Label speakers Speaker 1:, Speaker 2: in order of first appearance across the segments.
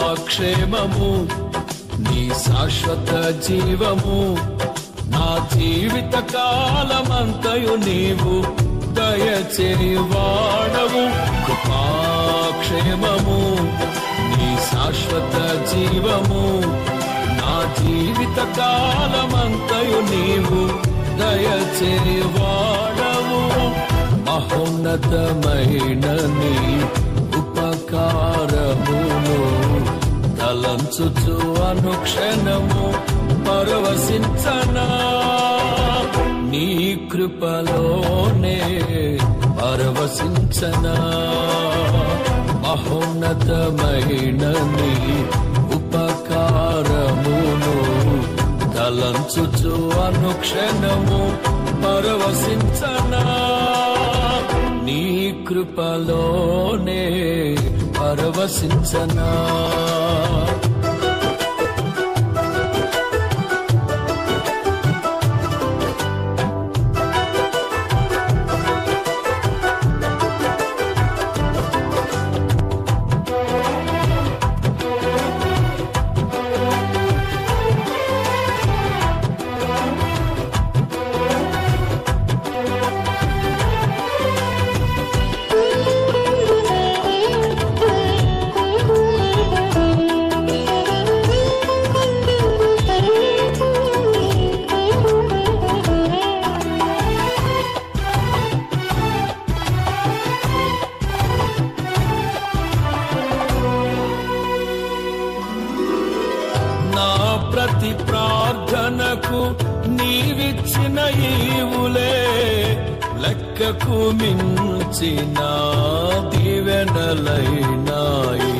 Speaker 1: క్షేమము నీ శాశ్వత జీవము నా జీవిత కాలమంతయు నీవు దయచేవాడవు కృపాక్షేమము నీ శాశ్వత జీవము నా జీవిత కాలమంతయు నీవు దయచేవాడవు మహోన్నతమైన నీ ఉపకారమును తలంచుచు అనుక్షణము పరవశించనా నీ కృపలోనే పరవశించనా మహోన్నతమైన నీ ఉపకారమును తలంచుచు అనుక్షణము పరవశించనా నీ కృపలోనే పరవశించనా నా ప్రతి ప్రార్థనకు నీవిచ్చిన ఈవులే లెక్కకు మించిన దీవెనలైనాయి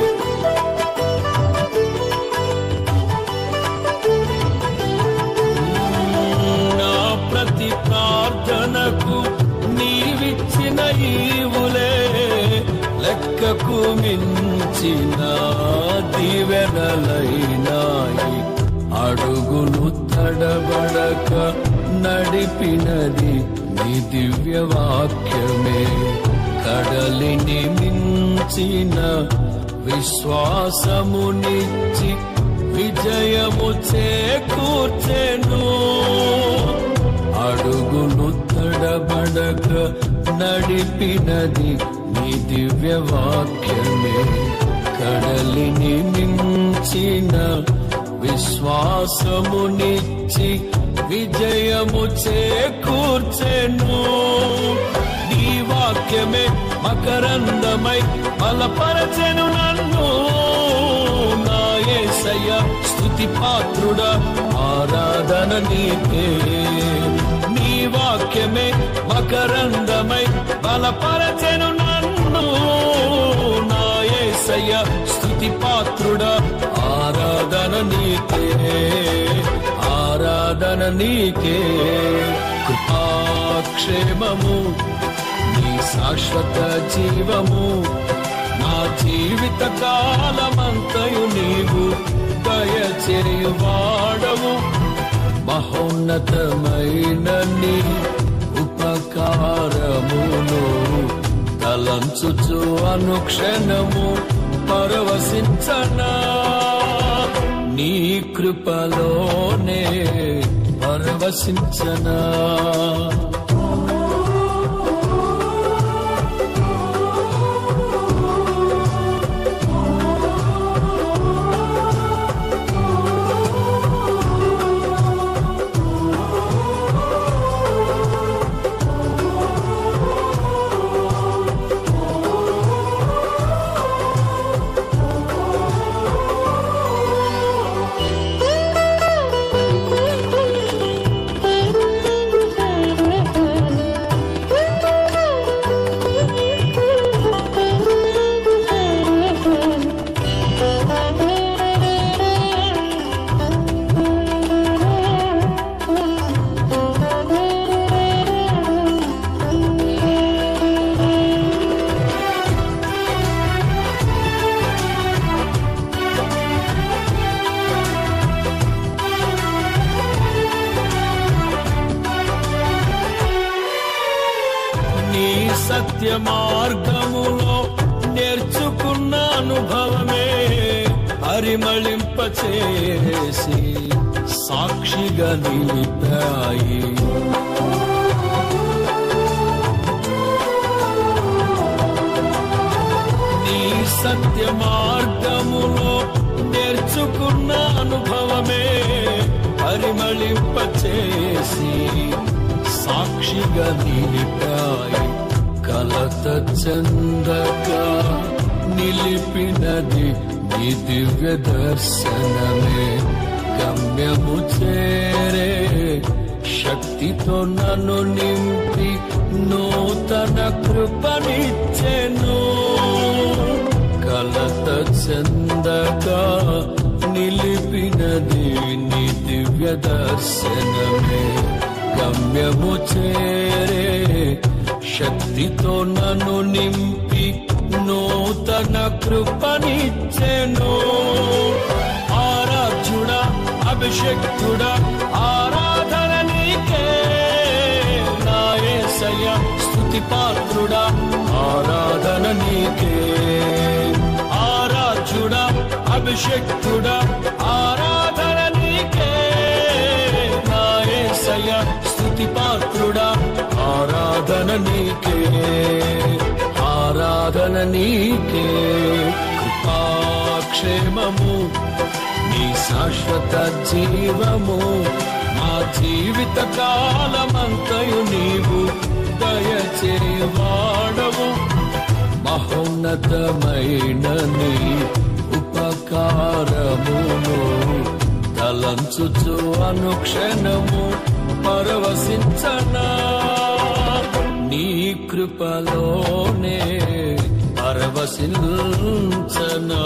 Speaker 1: నా ప్రతి ప్రార్థనకు నీవిచ్చిన ఈవులే లెక్కకు మించిన దీవెనలైనాయి అడుగులు తడబడక నడిపినది నీ దివ్య వాక్యమే కడలిని మించిన విశ్వాసమునిచ్చి విజయము చేకూర్చెను అడుగులు తడబడక నడిపినది నీ దివ్య వాక్యమే కడలిని మించిన విశ్వాసమునిచ్చి విజయము చేకూర్చెను నీ వాక్యమే మకరందమై బలపరచెను నన్ను నా యేసయ్య స్తుతి పాత్రుడా ఆరాధన నీకే నీ వాక్యమే మకరందమై బలపరచెను నన్ను నా యేసయ్య స్తుతి పాత్రుడా ఆరాధన నీకే ఆరాధన నీకే కృపాక్షేమము నీ శాశ్వత జీవము నా జీవిత కాలమంతయు నీవు దయచేయువాడవు మహోన్నతమైన నీ ఉపకారమును తలంచుచు అనుక్షణము పరవశించనా నీ కృపలోనే పరవశించనా నీ సత్య మార్గములో నేర్చుకున్న అనుభవమే పరిమళింపచేసి సాక్షిగా నిలిపాయి నీ సత్య మార్గములో నేర్చుకున్న అనుభవమే పరిమళింపచేసి సాక్షిగా నిలిపాయి కలత చందగా నిలిపినది నీ దివ్య దర్శనమే గమ్యము చేరే శక్తితో నన్ను నింపి నూతన కృపనిచ్చెను కలత చందగా నిలిపినది నీ దివ్య దర్శనమే గమ్యము చేరే శక్తితో నన్ను నింపి నూతన కృపనిచ్చెను ఆరాధ్యుడా అభిషక్తుడా ఆరాధన నీకే నాయసయ స్తుతి పాత్రుడా ఆరాధన నీకే ఆరాధ్యుడా అభిషక్తుడా ఆరాధన నీకే నాయసయ స్తుతి పాత్రుడా ఆరాధన నీకే ఆరాధన నీకే కృపాక్షేమము నీ శాశ్వత జీవము మా జీవిత కాలమంతయు నీవు దయచేవాడవు మహోన్నతమైన నీ ఉపకారమును తలంచుచు అనుక్షణము పరవశించనా నీ కృపలోనే పరవశించనా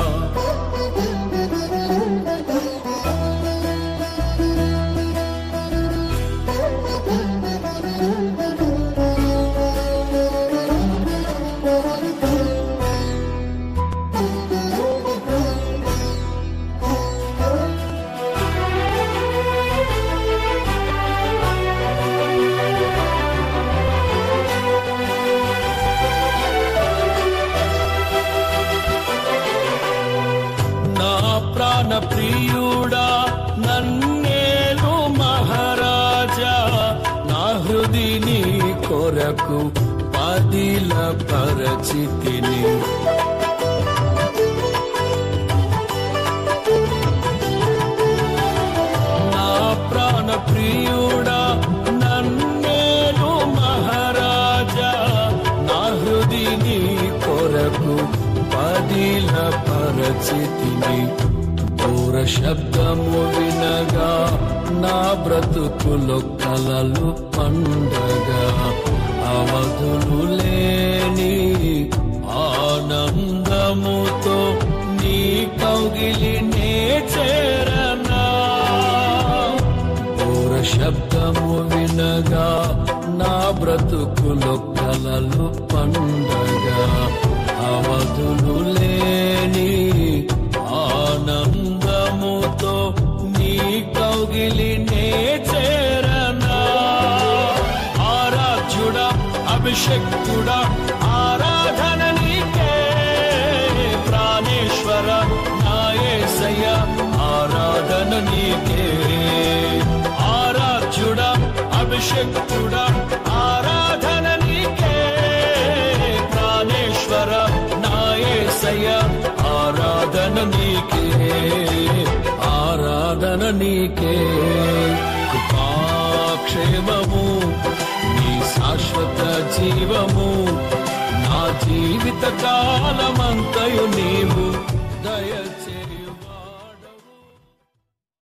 Speaker 1: నా ప్రాణ ప్రియుడా నన్నేలు మహారాజా నా హృదిని కొరకు పదిల పరచితిని నా ప్రాణ ప్రియుడా నన్నేలు మహారాజా నా హృదిని కొరకు పదిల పరచితిని దూర శబ్దము వినగా నా బ్రతుకులు కలలు పండగా అవధులు లేని ఆనందముతో నీ కౌగిలి నే చేరనా దూర శబ్దము వినగా నా బ్రతుకులు కలలు పండగా అవధులు లేని ఆనందముతో నీ కౌగిలి నే చేరనా ఆరాధ్యుడా అభిషక్తుడా ఆరాధన నీకే ప్రాణేశ్వర నాయసయ్య ఆరాధన నీకే ఆరాధ్యుడా అభిషక్తుడా ఆరాధన నీకే ప్రాణేశ్వర నాయసయ్య ఆరాధన నీకే ఆరాధన నీకే కృపాక్షేమము నీ శాశ్వత జీవము నా జీవిత కాలం